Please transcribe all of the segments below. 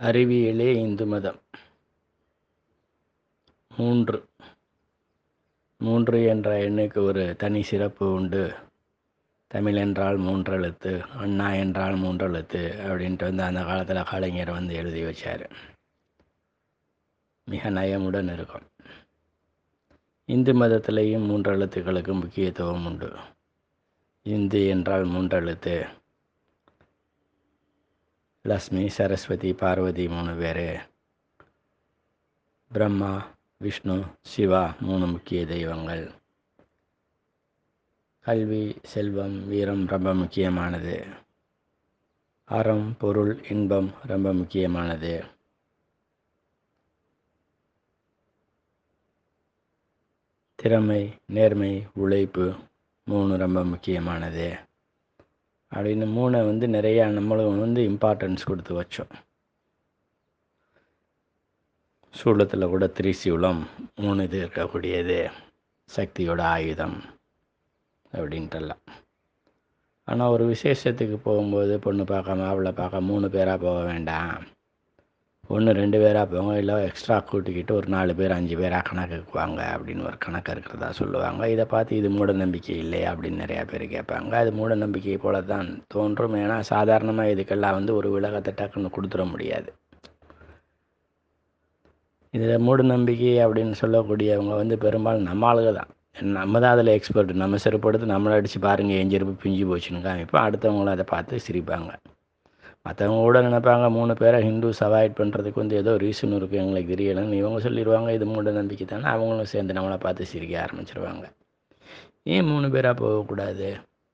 அறிவியலே இந்து மதம் மூன்று மூன்று என்ற எண்ணுக்கு ஒரு தனி சிறப்பு உண்டு தமிழ் என்றால் மூன்றெழுத்து அண்ணா என்றால் மூன்றெழுத்து அப்படின்ட்டு வந்து அந்த காலத்தில் கலைஞர் வந்து எழுதி வச்சார் மிக நயமுடன் இருக்கும் இந்து மதத்திலேயும் மூன்று எழுத்துக்களுக்கு முக்கியத்துவம் உண்டு இந்து என்றால் மூன்றெழுத்து லக்ஷ்மி சரஸ்வதி பார்வதி மூணு பேர் பிரம்மா விஷ்ணு சிவா மூணு முக்கிய தெய்வங்கள் கல்வி செல்வம் வீரம் ரொம்ப முக்கியமானது அறம் பொருள் இன்பம் ரொம்ப முக்கியமானது திறமை நேர்மை உழைப்பு மூணு ரொம்ப முக்கியமானது அப்படின்னு மூணை வந்து நிறையா நம்மளும் வந்து இம்பார்ட்டன்ஸ் கொடுத்து வச்சோம் சூளத்தில் கூட திரிசூலம் மூணு இது இருக்கக்கூடியது சக்தியோட ஆயுதம் அப்படின்ட்டுலாம் ஆனால் ஒரு விசேஷத்துக்கு போகும்போது பொண்ணு பார்க்க மாப்பிள்ளை பார்க்க மூணு பேராக போக வேண்டாம் ஒன்று ரெண்டு பேராக போங்க இல்லை எக்ஸ்ட்ரா கூட்டிக்கிட்டு ஒரு நாலு பேர் அஞ்சு பேராக கணக்குக்கு வாங்க அப்படின்னு ஒரு கணக்கு இருக்கிறதா சொல்லுவாங்க இதை பார்த்து இது மூட நம்பிக்கை இல்லையா அப்படின்னு நிறையா பேர் கேட்பாங்க அது மூட நம்பிக்கை போல தான் தோன்றும் ஏன்னா சாதாரணமாக இதுக்கெல்லாம் வந்து ஒரு விலகத்தை டக்குன்னு கொடுத்துட முடியாது இதில் மூட நம்பிக்கை அப்படின்னு சொல்லக்கூடியவங்க வந்து பெரும்பாலும் நம்ம ஆளுக தான் நம்ம தான் அதில் எக்ஸ்பர்ட் நம்ம செருப்படுத்து நம்மளை அடித்து பாருங்கள் என் செருப்பு பிஞ்சு போச்சுன்னு காமிப்போம் அடுத்தவங்களும் அதை பார்த்து சிரிப்பாங்க மற்றவங்க கூட நினைப்பாங்க மூணு பேரை ஹிந்துஸ் அவாய்ட் பண்ணுறதுக்கு வந்து ஏதோ ரீசன் இருக்குது எங்களுக்கு தெரியலைன்னு இவங்க சொல்லிடுவாங்க இது மூட நம்பிக்கை தானே அவங்களும் சேர்ந்து நம்மளை பார்த்து சிரிக்க ஆரம்பிச்சிருவாங்க ஏன் மூணு பேராக போகக்கூடாது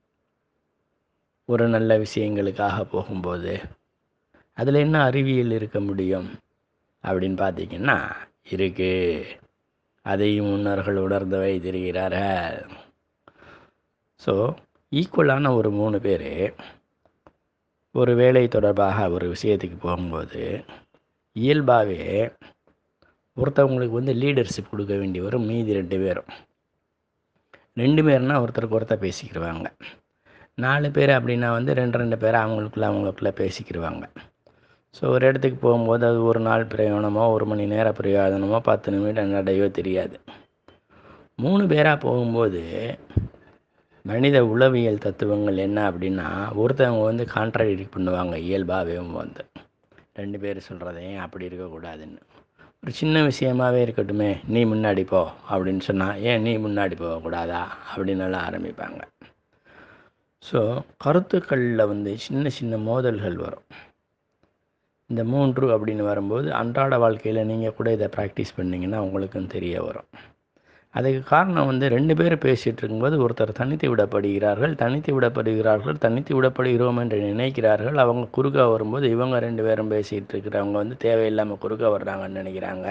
ஒரு நல்ல விஷயங்களுக்காக போகும்போது அதில் என்ன அறிவியல் இருக்க முடியும் அப்படின்னு பார்த்தீங்கன்னா இருக்குது அதையும் முன்னோர்கள் உணர்ந்து வைத்திருக்கிறார்கள் ஸோ ஈக்குவலான ஒரு மூணு பேர் ஒரு வேலை தொடர்பாக ஒரு விஷயத்துக்கு போகும்போது இயல்பாகவே ஒருத்தவங்களுக்கு வந்து லீடர்ஷிப் கொடுக்க வேண்டி வரும் மீதி ரெண்டு பேரும் ரெண்டு பேர்னா ஒருத்தருக்கு ஒருத்தர் பேசிக்கிடுவாங்க நாலு பேர் அப்படின்னா வந்து ரெண்டு ரெண்டு பேர் அவங்களுக்குள்ள அவங்களுக்குள்ள பேசிக்கிடுவாங்க ஸோ ஒரு இடத்துக்கு போகும்போது அது ஒரு நாள் பிரயோஜனமோ ஒரு மணி நேர பிரயோஜனமோ பத்து நிமிடம் நடையோ தெரியாது மூணு பேராக போகும்போது மனித உளவியல் தத்துவங்கள் என்ன அப்படின்னா ஒருத்தவங்க வந்து கான்ட்ராடிக்ட் பண்ணுவாங்க இயல்பாகவே வந்து ரெண்டு பேர் சொல்கிறதையும் அப்படி இருக்கக்கூடாதுன்னு ஒரு சின்ன விஷயமாகவே இருக்கட்டுமே நீ முன்னாடி போ அப்படின்னு சொன்னால் ஏன் நீ முன்னாடி போகக்கூடாதா அப்படின்னு எல்லாம் ஆரம்பிப்பாங்க ஸோ கருத்துக்களில் வந்து சின்ன சின்ன மோதல்கள் வரும் இந்த மூன்று அப்படின்னு வரும்போது அன்றாட வாழ்க்கையில் நீங்கள் கூட இதை ப்ராக்டிஸ் பண்ணிங்கன்னா உங்களுக்கும் தெரிய வரும் அதுக்கு காரணம் வந்து ரெண்டு பேர் பேசிகிட்டு இருக்கும்போது ஒருத்தர் தனித்து விடப்படுகிறார்கள் தனித்து விடப்படுகிறார்கள் தனித்து விடப்படுகிறோம் என்று நினைக்கிறார்கள் அவங்க குறுக்க வரும்போது இவங்க ரெண்டு பேரும் பேசிகிட்டு இருக்கிறவங்க வந்து தேவையில்லாமல் குறுக்க வர்றாங்கன்னு நினைக்கிறாங்க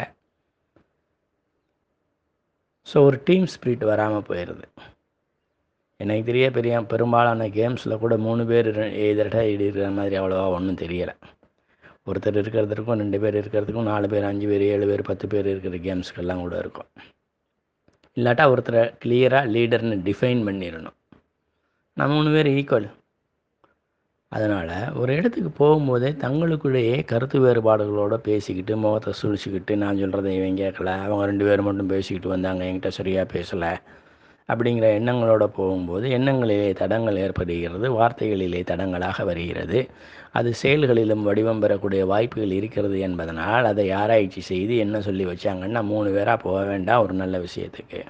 ஸோ ஒரு டீம் ஸ்பிரிட் வராமல் போயிடுது எனக்கு தெரிய பெரிய பெரும்பாலான கேம்ஸில் கூட மூணு பேர் எதிர்டா இடிக்கிற மாதிரி அவ்வளோவா ஒன்றும் தெரியலை ஒருத்தர் இருக்கிறதுக்கும் ரெண்டு பேர் இருக்கிறதுக்கும் நாலு பேர் அஞ்சு பேர் ஏழு பேர் பத்து பேர் இருக்கிற கேம்ஸ்க்கெல்லாம் கூட இருக்கும் இல்லாட்டா ஒருத்தரை கிளியராக லீடர்னு டிஃபைன் பண்ணிடணும் நம்ம மூணு பேர் ஈக்குவல் அதனால் ஒரு இடத்துக்கு போகும்போதே தங்களுக்குள்ளேயே கருத்து வேறுபாடுகளோடு பேசிக்கிட்டு முகத்தை சுழிச்சிக்கிட்டு நான் சொல்கிறத இவன் கேட்கல அவங்க ரெண்டு பேரும் மட்டும் பேசிக்கிட்டு வந்தாங்க என்கிட்ட சரியாக பேசலை அப்படிங்கிற எண்ணங்களோடு போகும்போது எண்ணங்களிலே தடங்கள் ஏற்படுகிறது வார்த்தைகளிலே தடங்களாக வருகிறது அது செயல்களிலும் வடிவம் பெறக்கூடிய வாய்ப்புகள் இருக்கிறது என்பதனால் அதை ஆராய்ச்சி செய்து என்ன சொல்லி வச்சாங்கன்னா மூணு பேராக போக வேண்டாம் ஒரு நல்ல விஷயத்துக்கு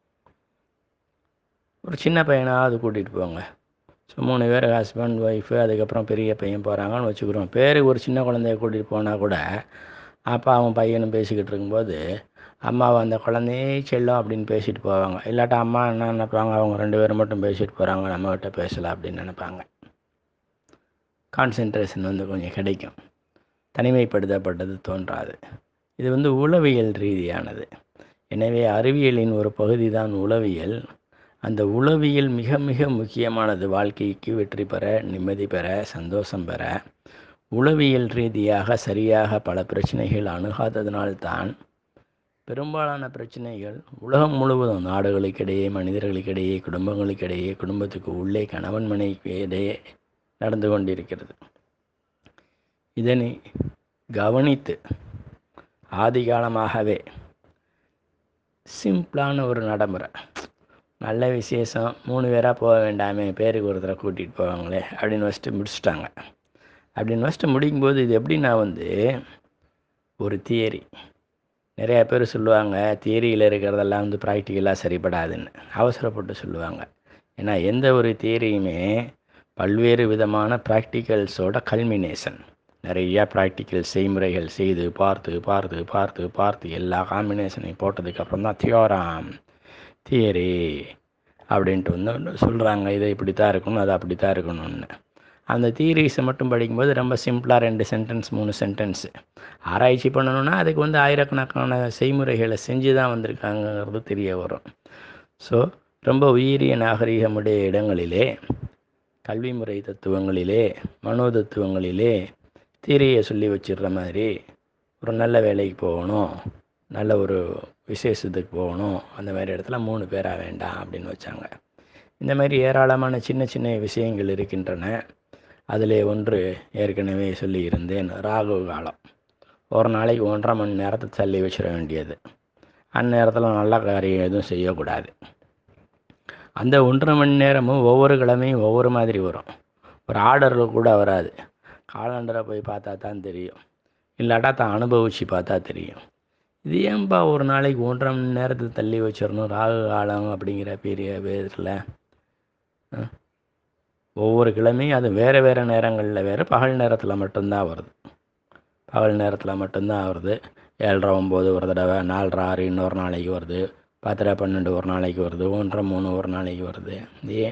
ஒரு சின்ன பையனாவது கூட்டிகிட்டு போங்க ஸோ மூணு பேர் ஹஸ்பண்ட் ஒய்ஃபு அதுக்கப்புறம் பெரிய பையன் போகிறாங்கன்னு வச்சுக்கிறோம் பேர் ஒரு சின்ன குழந்தைய கூட்டிகிட்டு போனால் கூட அப்பா அவன் பையனும் பேசிக்கிட்டு இருக்கும்போது அம்மாவை அந்த குழந்தையே செல்லம் அப்படின்னு பேசிட்டு போவாங்க இல்லாட்டா அம்மா என்ன நினைப்பாங்க அவங்க ரெண்டு பேரும் மட்டும் பேசிட்டு போகிறாங்க நம்மகிட்ட பேசலை அப்படின்னு நினைப்பாங்க கான்சென்ட்ரேஷன் வந்து கொஞ்சம் கிடைக்கும் தனிமைப்படுத்தப்பட்டது தோன்றாது இது வந்து உளவியல் ரீதியானது எனவே அறிவியலின் ஒரு பகுதி தான் உளவியல் அந்த உளவியல் மிக மிக முக்கியமானது வாழ்க்கைக்கு வெற்றி பெற நிம்மதி பெற சந்தோஷம் பெற உளவியல் ரீதியாக சரியாக பல பிரச்சனைகள் அணுகாததினால்தான் பெரும்பாலான பிரச்சனைகள் உலகம் முழுவதும் நாடுகளுக்கிடையே மனிதர்களுக்கிடையே குடும்பங்களுக்கிடையே குடும்பத்துக்கு உள்ளே கணவன் மனைவிக்கு இடையே நடந்து கொண்டிருக்கிறது இதனை கவனித்து ஆதிகாலமாகவே சிம்பிளான ஒரு நடைமுறை நல்ல விசேஷம் மூணு பேராக போக வேண்டாமே பேருக்கு ஒருத்தரை கூட்டிகிட்டு போவாங்களே அப்படின்னு ஃபஸ்ட்டு முடிச்சிட்டாங்க அப்படின்னு ஃபஸ்ட்டு முடிக்கும்போது இது எப்படின்னா வந்து ஒரு தியரி நிறையா பேர் சொல்லுவாங்க தியரியில் இருக்கிறதெல்லாம் வந்து ப்ராக்டிக்கலாக சரிப்படாதுன்னு அவசரப்பட்டு சொல்லுவாங்க ஏன்னா எந்த ஒரு தியரியுமே பல்வேறு விதமான ப்ராக்டிக்கல்ஸோட கல்மினேஷன் நிறையா ப்ராக்டிக்கல் செய்முறைகள் செய்து பார்த்து பார்த்து பார்த்து பார்த்து எல்லா காம்பினேஷனையும் போட்டதுக்கப்புறம் தான் தியோராம் தியரி அப்படின்ட்டு வந்து சொல்கிறாங்க இது இப்படி தான் இருக்கணும் அது அப்படி தான் இருக்கணும்னு அந்த தியரிஸை மட்டும் படிக்கும்போது ரொம்ப சிம்பிளாக ரெண்டு சென்டென்ஸ் மூணு சென்டென்ஸு ஆராய்ச்சி பண்ணணுன்னா அதுக்கு வந்து ஆயிரக்கணக்கான செய்முறைகளை செஞ்சு தான் வந்திருக்காங்கங்கிறது தெரிய வரும் ஸோ ரொம்ப உயிரிய நாகரிகமுடைய இடங்களிலே கல்வி முறை தத்துவங்களிலே மனோ தத்துவங்களிலே தீரையை சொல்லி வச்சிடுற மாதிரி ஒரு நல்ல வேலைக்கு போகணும் நல்ல ஒரு விசேஷத்துக்கு போகணும் அந்த மாதிரி இடத்துல மூணு பேராக வேண்டாம் அப்படின்னு வச்சாங்க இந்த மாதிரி ஏராளமான சின்ன சின்ன விஷயங்கள் இருக்கின்றன அதிலே ஒன்று ஏற்கனவே சொல்லியிருந்தேன் ராகு காலம் ஒரு நாளைக்கு ஒன்றரை மணி நேரத்தை தள்ளி வச்சிட வேண்டியது அந்நேரத்தில் நல்ல காரியம் எதுவும் செய்யக்கூடாது அந்த ஒன்றரை மணி நேரமும் ஒவ்வொரு கிழமையும் ஒவ்வொரு மாதிரி வரும் ஒரு ஆர்டரில் கூட வராது காலண்டரை போய் பார்த்தா தான் தெரியும் இல்லாட்டா தான் அனுபவித்து பார்த்தா தெரியும் இது ஏன்பா ஒரு நாளைக்கு ஒன்றரை மணி நேரத்தை தள்ளி வச்சிடணும் ராகு காலம் அப்படிங்கிற பெரிய பேரில் ஒவ்வொரு கிழமையும் அது வேறு வேறு நேரங்களில் வேறு பகல் நேரத்தில் மட்டும்தான் வருது பகல் நேரத்தில் மட்டும்தான் வருது ஏழரை ஒம்பது ஒரு தடவை நாலரை ஆறு இன்னொரு நாளைக்கு வருது பத்தரை பன்னெண்டு ஒரு நாளைக்கு வருது ஒன்றரை மூணு ஒரு நாளைக்கு வருது ஏன்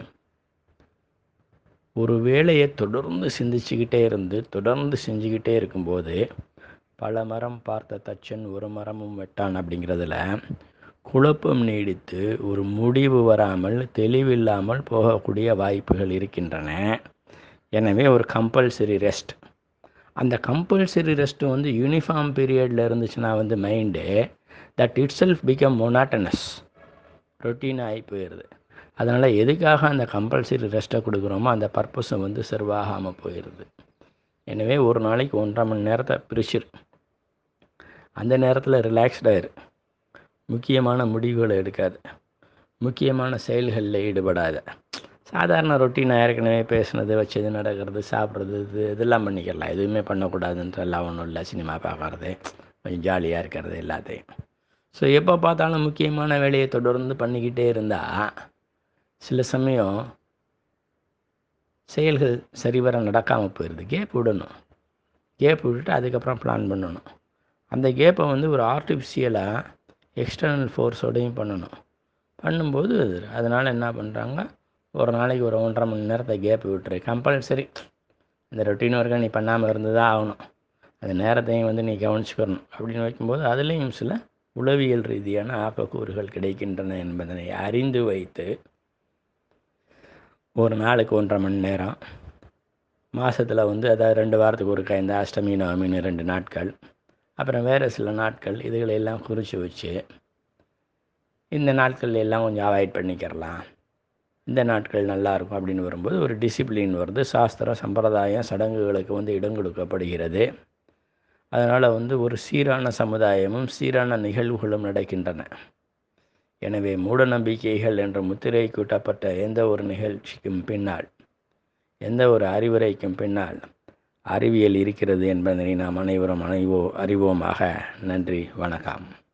ஒரு வேலையை தொடர்ந்து சிந்திச்சுக்கிட்டே இருந்து தொடர்ந்து செஞ்சுக்கிட்டே இருக்கும்போது பல மரம் பார்த்த தச்சன் ஒரு மரமும் வெட்டான் அப்படிங்கிறதுல குழப்பம் நீடித்து ஒரு முடிவு வராமல் தெளிவில்லாமல் போகக்கூடிய வாய்ப்புகள் இருக்கின்றன எனவே ஒரு கம்பல்சரி ரெஸ்ட் அந்த கம்பல்சரி ரெஸ்ட்டு வந்து யூனிஃபார்ம் பீரியடில் இருந்துச்சுன்னா வந்து mind that itself become monotonous routine ஆகி போயிடுது அதனால் எதுக்காக அந்த கம்பல்சரி ரெஸ்ட்டை கொடுக்குறோமோ அந்த பர்பஸும் வந்து சர்வாகாமல் போயிடுது எனவே ஒரு நாளைக்கு ஒன்றரை மணி நேரத்தை பிரிச்சிரு அந்த நேரத்தில் ரிலாக்ஸ்டாயிரு முக்கியமான முடிவுகளை எடுக்காது முக்கியமான செயல்களில் ஈடுபடாத சாதாரண ரொட்டீனாக ஏற்கனவே பேசுனது வச்சது நடக்கிறது சாப்பிட்றது இது இதெல்லாம் பண்ணிக்கலாம் எதுவுமே பண்ணக்கூடாதுன்றெல்லாம் ஒன்றும் இல்லை சினிமா பார்க்கறது கொஞ்சம் ஜாலியாக இருக்கிறது எல்லாத்தையும் ஸோ எப்போ பார்த்தாலும் முக்கியமான வேலையை தொடர்ந்து பண்ணிக்கிட்டே இருந்தால் சில சமயம் செயல்கள் சரிவர நடக்காமல் போயிடுது கேப் விடணும் கேப் விட்டுட்டு அதுக்கப்புறம் பிளான் பண்ணணும் அந்த கேப்பை வந்து ஒரு ஆர்டிஃபிஷியலாக எக்ஸ்டர்னல் ஃபோர்ஸோடையும் பண்ணணும் பண்ணும்போது அதனால் என்ன பண்ணுறாங்க ஒரு நாளைக்கு ஒரு ஒன்றரை மணி நேரத்தை கேப் விட்டுரு கம்பல்சரி இந்த ரொட்டீன் ஒர்க்கை நீ பண்ணாமல் இருந்து தான் ஆகணும் அந்த நேரத்தையும் வந்து நீ கவனிச்சுக்கணும் அப்படின்னு வைக்கும்போது அதுலேயும் சில உளவியல் ரீதியான ஆக்கக்கூறுகள் கிடைக்கின்றன என்பதனை அறிந்து வைத்து ஒரு நாளுக்கு ஒன்றரை மணி நேரம் மாதத்தில் வந்து அதாவது ரெண்டு வாரத்துக்கு ஒருக்கா இந்த அஷ்டமி நவமின்னு ரெண்டு நாட்கள் அப்புறம் வேறு சில நாட்கள் இதுகளை எல்லாம் குறித்து வச்சு இந்த நாட்கள் எல்லாம் கொஞ்சம் அவாய்ட் பண்ணிக்கிறலாம் இந்த நாட்கள் நல்லா இருக்கும் அப்படின்னு வரும்போது ஒரு டிசிப்ளின் வருது சாஸ்திரம் சம்பிரதாயம் சடங்குகளுக்கு வந்து இடம் கொடுக்கப்படுகிறது அதனால் வந்து ஒரு சீரான சமுதாயமும் சீரான நிகழ்வுகளும் நடக்கின்றன எனவே மூட நம்பிக்கைகள் என்ற முத்திரை கூட்டப்பட்ட எந்த ஒரு நிகழ்ச்சிக்கும் பின்னால் எந்த ஒரு அறிவுரைக்கும் பின்னால் அறிவியல் இருக்கிறது என்பதனை நாம் அனைவரும் அனைவோ அறிவோமாக நன்றி வணக்கம்